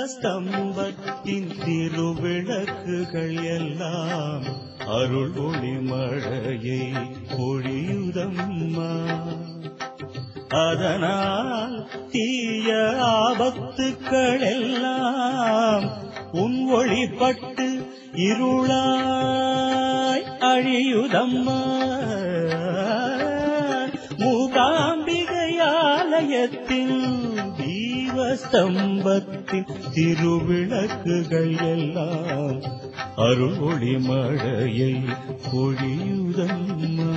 தீபஸ்தம்பத்தின் திருவிளக்குகள் எல்லாம் அருள் ஒளி மழையை பொழியுதம்மா அதனால் தீய ஆபத்துக்கள் எல்லாம் உன் ஒளிப்பட்டு இருளாய் அழியுதம்மா மூகாம்பிகை ஆலயத்தின் தீபஸ்தம்பத்தின் திருவிளக்குகள் எல்லாம் அருள் ஒளி மழையை பொழியுதம்மா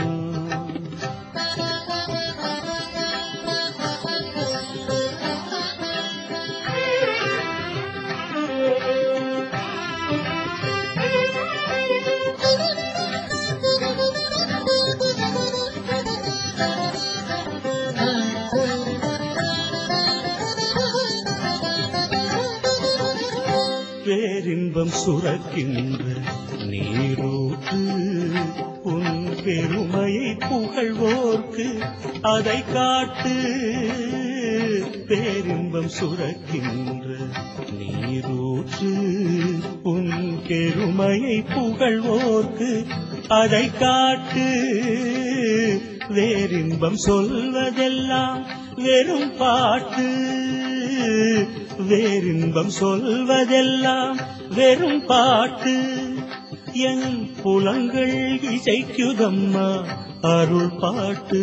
பேரின்பம் சுரக்கின்ற நீரூற்று உன் பெருமையை புகழ்வோர்க்கு அதை காட்டு பேரின்பம் சுரக்கின்ற நீரூற்று உன் பெருமையை புகழ்வோர்க்கு அதை காட்டு வேரின்பம் சொல்வதெல்லாம் வெறும் பாட்டு வேரின்பம் சொல்வதெல்லாம் வெறும் பாட்டு என் புலங்கள் இசைக்குதம்மா அருள் பாட்டு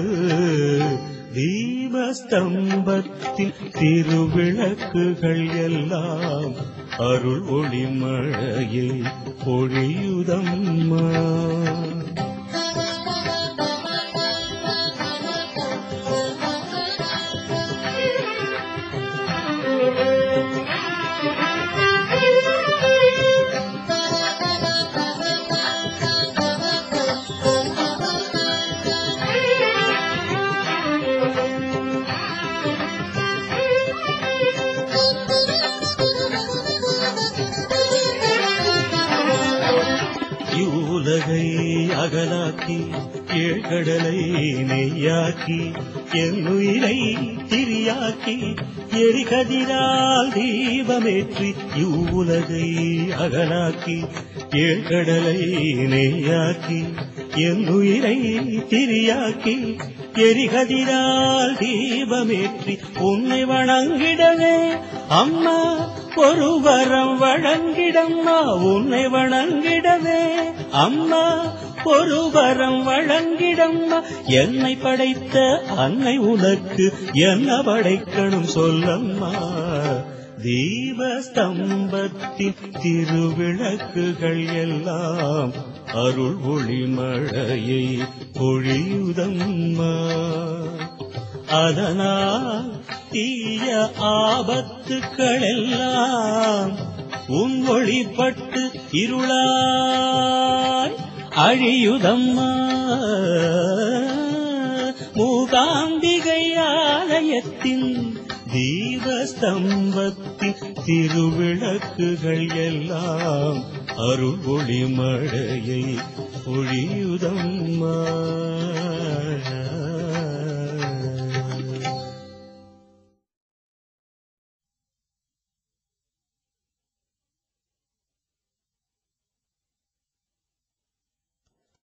தீபஸ்தம்பத்தின் திருவிளக்குகள் எல்லாம் அருள் ஒளி மழையை பொழியுதம்மா இவ்வுலகை அகலாக்கி ஏழ்கடலை நெய்யாக்கி என்னுயிரை திரியாக்கி எரிகதிரால் தீபமேற்றி இவ்வுலகை அகலாக்கி ஏழ்கடலை நெய்யாக்கி என்னுயிரை திரியாக்கி எரிகதிரால் தீபமேற்றி உன்னை வணங்கிடவே அம்மா ஒரு வரம் வழங்கிடம்மா உன்னை வணங்கிடவே அம்மா ஒரு வரம் வழங்கிடம்மா என்னை படைத்த அன்னை உனக்கு என்ன படைக்கணும் சொல்லம்மா தீபஸ்தம்பத்தின் திருவிளக்குகள் எல்லாம் அருள் ஒளி மழையை பொழியுதம்மா அதனால் தீய ஆபத்துக்கள் எல்லாம் உன் ஒளிப்பட்டு இருளாய் அழியுதம்மா மூகாம்பிகை ஆலயத்தின் தீபஸ்தம்பத்தின் திருவிளக்குகள் எல்லாம் அருள் ஒளி மழையை பொழியுதம்மா